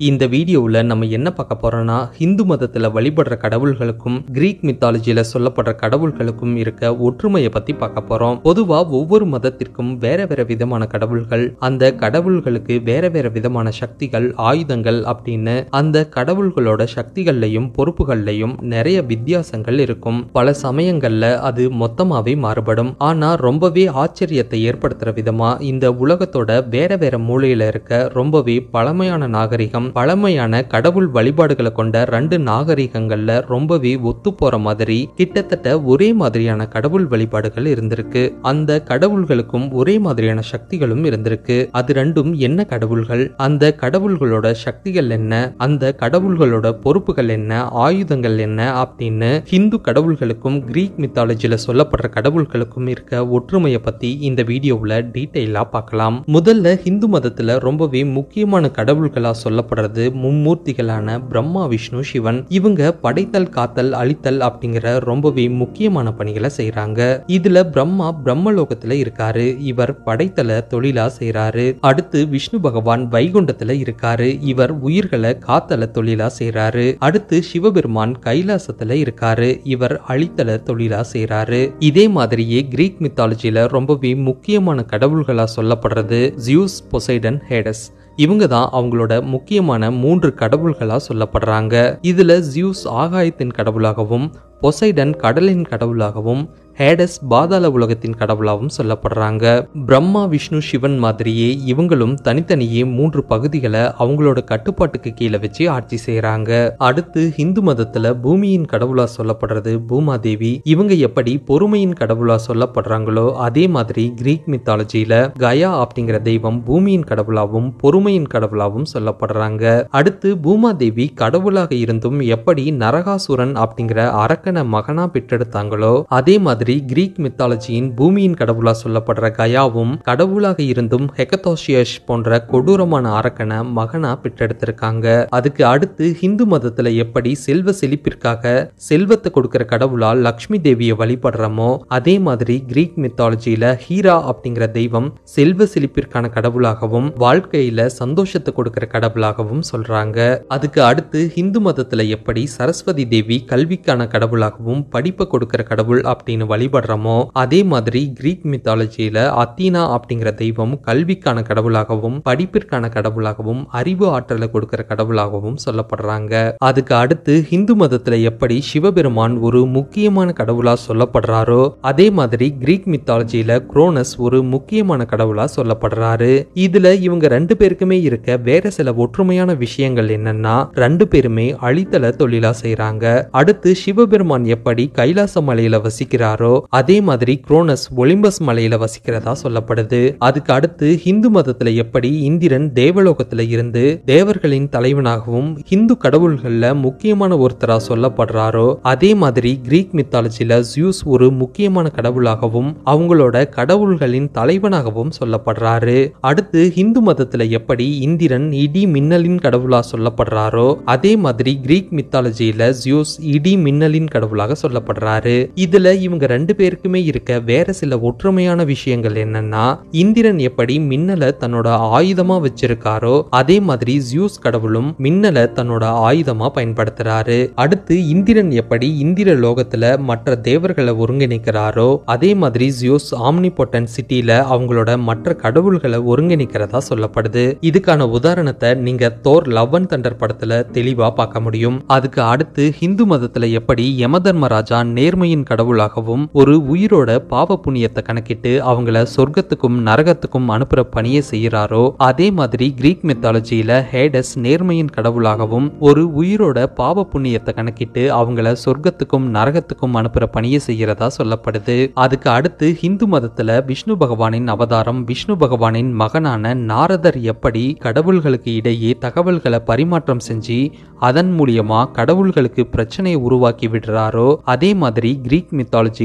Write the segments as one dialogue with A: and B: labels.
A: இந்த வீடியோவில் நம்ம என்ன பார்க்க போறோம்னா ஹிந்து மதத்தில் வழிபடுற கடவுள்களுக்கும் கிரீக் மித்தாலஜியில் சொல்லப்படுற கடவுள்களுக்கும் இருக்க ஒற்றுமையை பத்தி பார்க்க போறோம் பொதுவா ஒவ்வொரு மதத்திற்கும் வேற வேற விதமான கடவுள்கள் அந்த கடவுள்களுக்கு வேற வேற விதமான சக்திகள் ஆயுதங்கள் அப்படின்னு அந்த கடவுள்களோட சக்திகள்லையும் பொறுப்புகள்லையும் நிறைய வித்தியாசங்கள் இருக்கும் பல சமயங்கள்ல அது மொத்தமாவே மாறுபடும் ஆனா ரொம்பவே ஆச்சரியத்தை ஏற்படுத்துற விதமா இந்த உலகத்தோட வேற வேற மூலையில இருக்க ரொம்பவே பழமையான நாகரிகம் பழமையான கடவுள் வழிபாடுகளை கொண்ட ரெண்டு நாகரிகங்கள்ல ரொம்பவே ஒத்து போற மாதிரி கிட்டத்தட்ட ஒரே மாதிரியான கடவுள் வழிபாடுகள் இருந்திருக்கு அந்த கடவுள்களுக்கும் ஒரே மாதிரியான சக்திகளும் இருந்திருக்கு அது ரெண்டும் என்ன கடவுள்கள் அந்த கடவுள்களோட சக்திகள் என்ன அந்த கடவுள்களோட பொறுப்புகள் என்ன ஆயுதங்கள் என்ன அப்படின்னு ஹிந்து கடவுள்களுக்கும் கிரீக் மித்தாலஜில சொல்லப்படுற கடவுள்களுக்கும் இருக்க ஒற்றுமையை பத்தி இந்த வீடியோவில் டீட்டெயிலா பார்க்கலாம் முதல்ல ஹிந்து மதத்துல ரொம்பவே முக்கியமான கடவுள்களா சொல்லப்படுறது மும்மூர்த்திகளான பிரம்மா விஷ்ணு சிவன் இவங்க படைத்தல் காத்தல் அழித்தல் அப்படிங்கிற ரொம்பவே முக்கியமான பணிகளை செய்றாங்க இதுல பிரம்மா பிரம்மலோகத்துல இருக்காரு இவர் படைத்தல தொழிலா செய்றாரு அடுத்து விஷ்ணு பகவான் வைகுண்டத்துல இருக்காரு இவர் உயிர்களை காத்தல தொழிலா செய்றாரு அடுத்து சிவபெருமான் கைலாசத்துல இருக்காரு இவர் அழித்தல தொழிலா செய்றாரு இதே மாதிரியே கிரீக் மித்தாலஜில ரொம்பவே முக்கியமான கடவுள்களா சொல்லப்படுறது ஜியூஸ் பொசைடன் ஹேடஸ் இவங்க தான் அவங்களோட முக்கியமான மூன்று கடவுள்களா சொல்லப்படுறாங்க இதுல ஜியூஸ் ஆகாயத்தின் கடவுளாகவும் பொசைடன் கடலின் கடவுளாகவும் ஹேடஸ் பாதாள உலகத்தின் கடவுளாகவும் சொல்லப்படுறாங்க பிரம்மா விஷ்ணு சிவன் மாதிரியே இவங்களும் தனித்தனியே மூன்று பகுதிகளை அவங்களோட கட்டுப்பாட்டுக்கு கீழே வச்சு ஆட்சி செய்யறாங்க அடுத்து ஹிந்து மதத்துல பூமியின் கடவுளா சொல்லப்படுறது பூமாதேவி இவங்க எப்படி பொறுமையின் கடவுளா சொல்லப்படுறாங்களோ அதே மாதிரி கிரீக் மித்தாலஜியில கயா அப்படிங்கிற தெய்வம் பூமியின் கடவுளாகவும் பொறுமையின் கடவுளாகவும் சொல்லப்படுறாங்க அடுத்து பூமாதேவி கடவுளாக இருந்தும் எப்படி நரகாசுரன் அப்படிங்கிற அரக்கனை மகனா பெற்றெடுத்தாங்களோ அதே மாதிரி கிரீக் மித்தாலஜியின் பூமியின் கடவுளா சொல்லப்படுற கயாவும் கடவுளாக இருந்தும் ஹெகதோஷியஸ் போன்ற கொடூரமான அரக்கனை மகனா பெற்றெடுத்திருக்காங்க அதுக்கு அடுத்து ஹிந்து மதத்துல எப்படி செல்வ செழிப்பிற்காக செல்வத்தை கொடுக்கிற கடவுளா லக்ஷ்மி தேவியை வழிபடுறோமோ அதே மாதிரி கிரீக் மித்தாலஜியில ஹீரா அப்படிங்கிற தெய்வம் செல்வ செழிப்பிற்கான கடவுளாகவும் வாழ்க்கையில சந்தோஷத்தை கொடுக்கிற கடவுளாகவும் சொல்றாங்க அதுக்கு அடுத்து ஹிந்து மதத்துல எப்படி சரஸ்வதி தேவி கல்விக்கான கடவுளாகவும் படிப்பை கொடுக்கிற கடவுள் அப்படின்னு வழிபடுறோமோ அதே மாதிரி கிரீக் மித்தாலஜியில அத்தீனா அப்படிங்கிற தெய்வம் கல்விக்கான கடவுளாகவும் படிப்பிற்கான கடவுளாகவும் அறிவு ஆற்றலை கொடுக்கிற கடவுளாகவும் சொல்லப்படுறாங்க அதுக்கு அடுத்து ஹிந்து மதத்துல எப்படி சிவபெருமான் ஒரு முக்கியமான கடவுளா சொல்லப்படுறாரோ அதே மாதிரி கிரீக் மித்தாலஜியில குரோனஸ் ஒரு முக்கியமான கடவுளா சொல்லப்படுறாரு இதுல இவங்க ரெண்டு பேருக்குமே இருக்க வேற சில ஒற்றுமையான விஷயங்கள் என்னன்னா ரெண்டு பேருமே அழித்தல தொழிலா செய்றாங்க அடுத்து சிவபெருமான் எப்படி கைலாச மலையில வசிக்கிறாரோ அதே மாதிரி குரோனஸ் ஒலிம்பஸ் மலையில வசிக்கிறதா சொல்லப்படுது அதுக்கு அடுத்து ஹிந்து மதத்துல எப்படி இந்திரன் தேவலோகத்துல இருந்து தேவர்களின் தலைவனாகவும் ஹிந்து கடவுள்கள்ல முக்கியமான ஒருத்தரா சொல்லப்படுறாரோ அதே மாதிரி கிரீக் மித்தாலஜில ஜியூஸ் ஒரு முக்கியமான கடவுளாகவும் அவங்களோட கடவுள்களின் தலைவனாகவும் சொல்லப்படுறாரு அடுத்து ஹிந்து மதத்துல எப்படி இந்திரன் இடி மின்னலின் கடவுளா சொல்லப்படுறாரோ அதே மாதிரி கிரீக் மித்தாலஜியில ஜியூஸ் இடி மின்னலின் கடவுளாக சொல்லப்படுறாரு இதுல இவங்க ரெண்டு பேருக்குமே இருக்க வேற சில ஒற்றுமையான விஷயங்கள் என்னன்னா இந்திரன் எப்படி மின்னலை தன்னோட ஆயுதமா வச்சிருக்காரோ அதே மாதிரி ஜியூஸ் கடவுளும் மின்னலை தன்னோட ஆயுதமா பயன்படுத்துறாரு அடுத்து இந்திரன் எப்படி இந்திர லோகத்துல மற்ற தேவர்களை ஒருங்கிணைக்கிறாரோ அதே மாதிரி ஜியோஸ் ஆம்னிபொட்டன் சிட்டில அவங்களோட மற்ற கடவுள்களை ஒருங்கிணைக்கிறதா சொல்லப்படுது இதுக்கான உதாரணத்தை நீங்க தோர் லவ் அண்ட் தண்டர் படத்துல தெளிவா பார்க்க முடியும் அதுக்கு அடுத்து ஹிந்து மதத்துல எப்படி யமதர்மராஜா நேர்மையின் கடவுளாகவும் ஒரு உயிரோட பாவ புண்ணியத்தை கணக்கிட்டு அவங்கள சொர்க்கத்துக்கும் நரகத்துக்கும் அனுப்புற பணியை செய்யறாரோ அதே மாதிரி கிரீக் மெத்தாலஜியில ஹேடஸ் நேர்மையின் கடவுளாகவும் ஒரு உயிரோட பாவ புண்ணியத்தை கணக்கிட்டு அவங்கள சொர்க்கத்துக்கும் நரகத்துக்கும் அனுப்புற பணியை செய்யறதா சொல்லப்படுது அதுக்கு அடுத்து ஹிந்து மதத்துல விஷ்ணு பகவானின் அவதாரம் விஷ்ணு பகவானின் மகனான நாரதர் எப்படி கடவுள்களுக்கு இடையே தகவல்களை பரிமாற்றம் செஞ்சு அதன் மூலியமா கடவுள்களுக்கு பிரச்சனையை உருவாக்கி விடுறாரோ அதே மாதிரி கிரீக் மித்தாலஜியில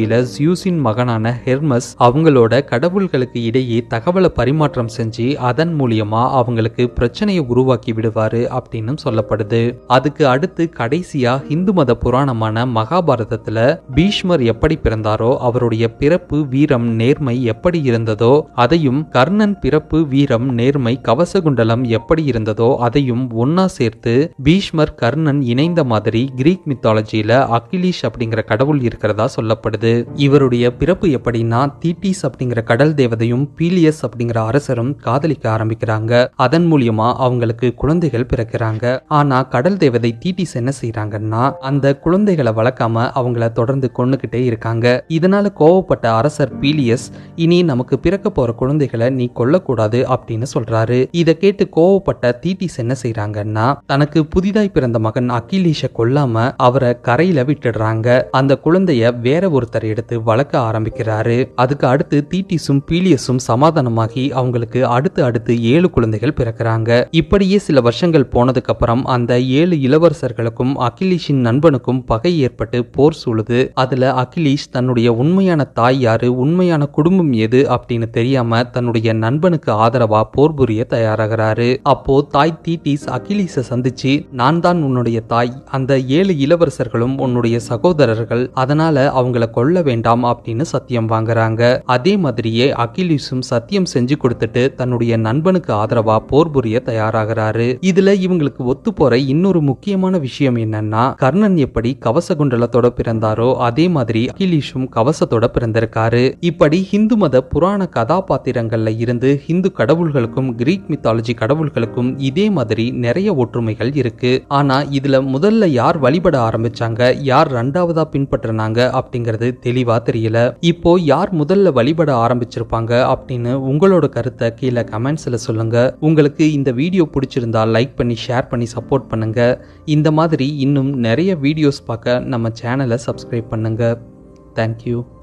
A: மித்தாலஜில ஜியூஸின் மகனான ஹெர்மஸ் அவங்களோட கடவுள்களுக்கு இடையே தகவலை பரிமாற்றம் செஞ்சு அதன் மூலியமா அவங்களுக்கு பிரச்சனையை உருவாக்கி விடுவாரு அப்படின்னு சொல்லப்படுது அதுக்கு அடுத்து கடைசியா இந்து மத புராணமான மகாபாரதத்துல பீஷ்மர் எப்படி பிறந்தாரோ அவருடைய பிறப்பு வீரம் நேர்மை எப்படி இருந்ததோ அதையும் கர்ணன் பிறப்பு வீரம் நேர்மை கவசகுண்டலம் எப்படி இருந்ததோ அதையும் ஒன்னா சேர்த்து பீஷ்மர் கர்ணன் இணைந்த மாதிரி கிரீக் மித்தாலஜியில அகிலீஷ் அப்படிங்கிற கடவுள் இருக்கிறதா சொல்லப்படுது இவருடைய பிறப்பு எப்படின்னா தீட்டிஸ் அப்படிங்கிற கடல் தேவதையும் பீலியஸ் அப்படிங்கிற அரசரும் காதலிக்க ஆரம்பிக்கிறாங்க அதன் மூலியமா அவங்களுக்கு குழந்தைகள் பிறக்கிறாங்க ஆனா கடல் தேவதை தீட்டிஸ் என்ன செய்யறாங்கன்னா அந்த குழந்தைகளை வளர்க்காம அவங்கள தொடர்ந்து கொண்டுகிட்டே இருக்காங்க இதனால கோவப்பட்ட அரசர் பீலியஸ் இனி நமக்கு பிறக்க போற குழந்தைகளை நீ கொல்லக்கூடாது அப்படின்னு சொல்றாரு இதை கேட்டு கோவப்பட்ட தீட்டிஸ் என்ன செய்யறாங்கன்னா தனக்கு புதிதாய் பிறந்த மகன் அகிலீஷ கொல்லாம அவரை கரையில விட்டுடுறாங்க அந்த குழந்தைய வேற ஒருத்தர் எடுத்து வளர்க்க ஆரம்பிக்கிறாரு அதுக்கு அடுத்து தீட்டிஸும் பீலியஸும் சமாதானமாகி அவங்களுக்கு அடுத்து அடுத்து ஏழு குழந்தைகள் பிறக்கிறாங்க இப்படியே சில வருஷங்கள் போனதுக்கு அப்புறம் அந்த ஏழு இளவரசர்களுக்கும் அகிலீஷின் நண்பனுக்கும் பகை ஏற்பட்டு போர் சூழுது அதுல அகிலீஷ் தன்னுடைய உண்மையான தாய் யாரு உண்மையான குடும்பம் எது அப்படின்னு தெரியாம தன்னுடைய நண்பனுக்கு ஆதரவா போர் புரிய தயாராகிறாரு அப்போ தாய் தீட்டிஸ் அகிலீஸை சந்திச்சு நான் தான் உன்னுடைய தாய் அந்த ஏழு இளவரசர்களும் உன்னுடைய சகோதரர்கள் அதனால அவங்கள கொல்ல வேண்டாம் அப்படின்னு சத்தியம் வாங்குறாங்க அதே மாதிரியே அகிலீஸும் சத்தியம் செஞ்சு கொடுத்துட்டு தன்னுடைய நண்பனுக்கு ஆதரவா போர் புரிய தயாராகிறாரு இதுல இவங்களுக்கு ஒத்து போற இன்னொரு முக்கியமான விஷயம் என்னன்னா கர்ணன் எப்படி கவச குண்டலத்தோட பிறந்தாரோ அதே மாதிரி அகிலீஷும் கவசத்தோட பிறந்திருக்காரு இப்படி ஹிந்து மத புராண கதாபாத்திரங்கள்ல இருந்து ஹிந்து கடவுள்களுக்கும் கிரீக் மித்தாலஜி கடவுள்களுக்கும் இதே மாதிரி நிறைய ஒற்றுமைகள் இருக்கு ஆனா இதுல முதல்ல யார் வழிபட ஆரம்பிச்சாங்க யார் ரெண்டாவதா பின்பற்றினாங்க அப்படிங்கிறது தெளிவா தெரியல இப்போ யார் முதல்ல வழிபட ஆரம்பிச்சிருப்பாங்க அப்படின்னு உங்களோட கருத்தை கீழே கமெண்ட்ஸ்ல சொல்லுங்க உங்களுக்கு இந்த வீடியோ பிடிச்சிருந்தா லைக் பண்ணி ஷேர் பண்ணி சப்போர்ட் பண்ணுங்க இந்த மாதிரி இன்னும் நிறைய வீடியோஸ் பார்க்க நம்ம சேனலை சப்ஸ்கிரைப் பண்ணுங்க தேங்க்யூ